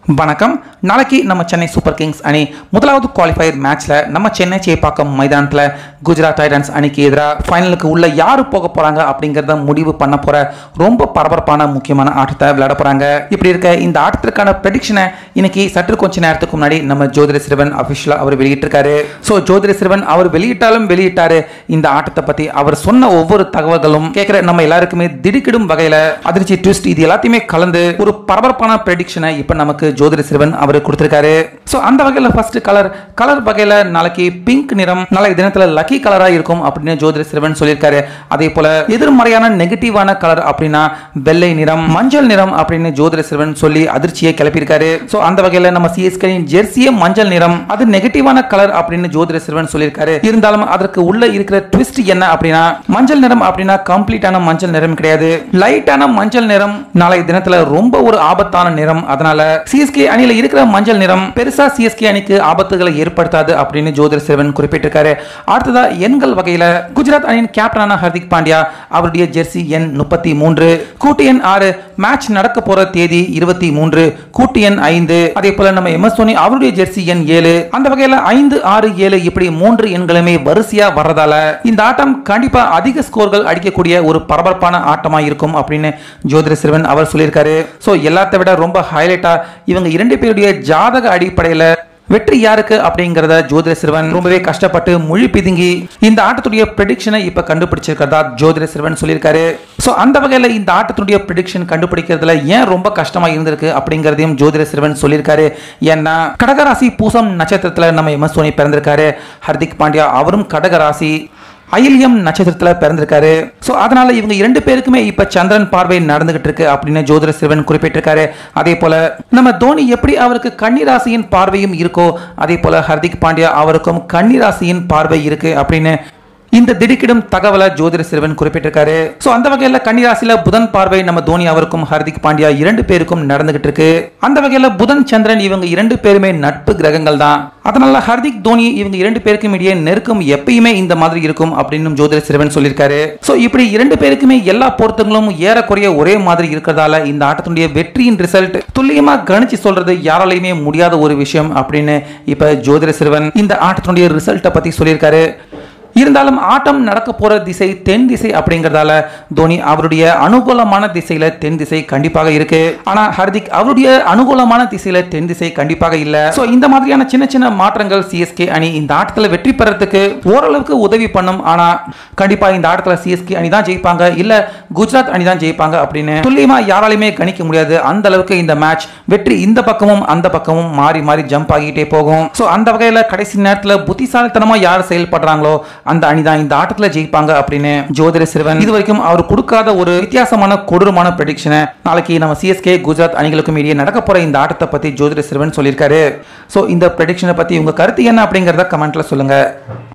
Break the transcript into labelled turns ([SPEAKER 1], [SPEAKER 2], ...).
[SPEAKER 1] வணக்கம் நாளைக்கு நம்ம சென்னை சூப்பர் கிங்ஸ் அணி முதலாவது குவாலிஃபயர் மேட்ச்ல நம்ம சென்னை சேப்பாக்கம் மைதானத்தில் குஜராத் டைட்டன்ஸ் அணிக்கு எதிராக ஃபைனலுக்கு உள்ள யாரு போக போறாங்க அப்படிங்கிறத முடிவு பண்ண போற ரொம்ப பரபரப்பான முக்கியமான ஆட்டத்தை விளையாட போறாங்க இப்படி இருக்க இந்த ஆட்டத்திற்கான ப்ரெடிக்ஷனை இன்னைக்கு சற்று கொஞ்ச நேரத்துக்கு முன்னாடி நம்ம ஜோதிட சிறுவன் அபிஷியலா அவர் வெளியிட்டிருக்காரு ஸோ ஜோதிட சிறுவன் அவர் வெளியிட்டாலும் வெளியிட்டாரு இந்த ஆட்டத்தை பத்தி அவர் சொன்ன ஒவ்வொரு தகவல்களும் கேட்கிற நம்ம எல்லாருக்குமே திடுக்கிடும் வகையில அதிர்ச்சி ட்விஸ்ட் இது எல்லாத்தையுமே கலந்து ஒரு பரபரப்பான ப்ரெடிக்ஷனை இப்போ நமக்கு ஜோதிட சிறுவன் அவர் கொடுத்திருக்காரு ஸோ அந்த வகையில் ஃபர்ஸ்ட் கலர் கலர் வகையில் நாளைக்கு பிங்க் நிறம் நாளைக்கு தினத்தில் லக்கி கலராக இருக்கும் அப்படின்னு ஜோதிட சிறுவன் சொல்லியிருக்காரு அதே போல எதிர்மறையான நெகட்டிவான கலர் அப்படின்னா வெள்ளை நிறம் மஞ்சள் நிறம் அப்படின்னு ஜோதிட சிறுவன் சொல்லி அதிர்ச்சியை கிளப்பியிருக்காரு ஸோ அந்த வகையில் நம்ம சிஎஸ்கேயின் ஜெர்சியே மஞ்சள் நிறம் அது நெகட்டிவான கலர் அப்படின்னு ஜோதிட சிறுவன் சொல்லியிருக்காரு இருந்தாலும் அதற்கு உள்ள இருக்கிற ட்விஸ்ட் என்ன அப்படின்னா மஞ்சள் நிறம் அப்படின்னா கம்ப்ளீட்டான மஞ்சள் நிறம் கிடையாது லைட்டான மஞ்சள் நிறம் நாளைய தினத்துல ரொம்ப ஒரு ஆபத்தான நிறம் அதனால சிஎஸ்கே அணியில இருக்கிற மஞ்சள் நிறம் பெருசா சிஎஸ்கே அணிக்கு ஆபத்துகளை ஏற்படுத்தாது அப்படின்னு ஜோதிர் சிறுவன் குறிப்பிட்டிருக்காரு அடுத்ததா எண்கள் வகையில குஜராத் அணியின் கேப்டனான ஹர்திக் பாண்டியா அவருடைய ஜெர்சி எண் முப்பத்தி மூன்று கூட்டு எண் ஆறு மேட்ச் நடக்க போற தேதி இருபத்தி மூன்று கூட்டு எண் ஐந்து அதே போல நம்ம எம் எஸ் தோனி அவருடைய ஜெர்சி எண் ஏழு அந்த வகையில ஐந்து ஆறு ஏழு இப்படி மூன்று எண்களுமே வரிசையா வர்றதால இந்த ஆட்டம் கண்டிப்பா அதிக ஸ்கோர்கள் அடிக்கக்கூடிய ஒரு பரபரப்பான ஆட்டமா இருக்கும் அப்படின்னு ஜோதிட சிறுவன் அவர் சொல்லியிருக்காரு ஸோ எல்லாத்தை விட ரொம்ப ஹைலைட்டா இவங்க இரண்டு பேருடைய ஜாதக அடிப்படையில வெற்றி யாருக்கு அப்படிங்கிறத ஜோதிட சிறுவன் ரொம்பவே கஷ்டப்பட்டு மொழி பிதுங்கி இந்த ஆட்டத்துடைய ப்ரெடிக்ஷனை இப்ப கண்டுபிடிச்சிருக்கிறதா ஜோதிட சிறுவன் சொல்லியிருக்காரு ஸோ அந்த வகையில் இந்த ஆட்டத்துடைய ப்ரெடிக்ஷன் கண்டுபிடிக்கிறதுல ஏன் ரொம்ப கஷ்டமா இருந்திருக்கு அப்படிங்கிறதையும் ஜோதிட சிறுவன் சொல்லியிருக்காரு ஏன்னா கடகராசி பூசம் நட்சத்திரத்தில் நம்ம எம் எஸ் தோனி பிறந்திருக்காரு ஹர்திக் பாண்டியா அவரும் கடகராசி அயிலியம் நட்சத்திரத்தில் பிறந்திருக்காரு ஸோ அதனால இவங்க இரண்டு பேருக்குமே இப்ப சந்திரன் பார்வை நடந்துகிட்டு இருக்கு அப்படின்னு ஜோதிட சிறுவன் குறிப்பிட்டிருக்காரு அதே போல நம்ம தோனி எப்படி அவருக்கு கன்னிராசியின் பார்வையும் இருக்கோ அதே போல ஹர்திக் பாண்டியா அவருக்கும் கன்னிராசியின் பார்வை இருக்கு அப்படின்னு இந்த திடுக்கிடும் தகவலை ஜோதிட சிறுவன் குறிப்பிட்டிருக்காரு ஸோ அந்த வகையில் கன்னிராசியில புதன் பார்வை நம்ம தோனி அவருக்கும் ஹர்திக் பாண்டியா இரண்டு பேருக்கும் நடந்துகிட்டு இருக்கு அந்த வகையில் புதன் சந்திரன் இவங்க இரண்டு பேருமே நட்பு கிரகங்கள் தான் அதனால ஹர்திக் தோனி இவங்க இரண்டு பேருக்கும் இடையே நெருக்கம் எப்பயுமே இந்த மாதிரி இருக்கும் அப்படின்னு ஜோதிட சிறுவன் சொல்லியிருக்காரு ஸோ இப்படி இரண்டு பேருக்குமே எல்லா பொருத்தங்களும் ஏறக்குறைய ஒரே மாதிரி இருக்கிறதால இந்த ஆட்டத்தினுடைய வெற்றியின் ரிசல்ட் துல்லியமா கணிச்சு சொல்றது யாராலையுமே முடியாத ஒரு விஷயம் அப்படின்னு இப்ப ஜோதிட சிறுவன் இந்த ஆட்டத்தினுடைய ரிசல்ட்டை பத்தி சொல்லியிருக்காரு இருந்தாலும் ஆட்டம் நடக்க போற திசை தென் திசை அப்படிங்கறதால தோனி அவருடைய அனுகூலமான திசையில தென் திசை கண்டிப்பாக இருக்கு ஆனா ஹர்திக் அவருடைய அனுகூலமான திசையில தென் திசை கண்டிப்பாக இல்ல சோ இந்த மாதிரியான சின்ன சின்ன மாற்றங்கள் சிஎஸ்கே அணி இந்த ஆட்டத்துல வெற்றி பெறத்துக்கு ஓரளவுக்கு உதவி பண்ணும் ஆனா கண்டிப்பா இந்த ஆட்டத்துல சிஎஸ்கே அணி தான் ஜெயிப்பாங்க இல்ல குஜராத் அணி தான் ஜெயிப்பாங்க அப்படின்னு துல்லியமா யாராலையுமே கணிக்க முடியாது அந்த அளவுக்கு இந்த மேட்ச் வெற்றி இந்த பக்கமும் அந்த பக்கமும் மாறி மாறி ஜம்ப் ஆகிட்டே போகும் சோ அந்த வகையில கடைசி நேரத்துல புத்திசாலித்தனமா யார் செயல்படுறாங்களோ அந்த அணி தான் இந்த ஆட்டத்துல ஜெயிப்பாங்க அப்படின்னு ஜோதிட சிறுவன் இது வரைக்கும் அவர் கொடுக்காத ஒரு வித்தியாசமான கொடூரமான ப்ரெடிக்ஷனை நாளைக்கு நம்ம சிஎஸ்கே குஜராத் அணிகளுக்கும் இடையே நடக்க போற இந்த ஆட்டத்தை பத்தி ஜோதிட சிறுவன் சொல்லியிருக்காரு ஸோ இந்த ப்ரெடிக்ஷனை பத்தி உங்க கருத்து என்ன அப்படிங்கறத கமெண்ட்ல சொல்லுங்க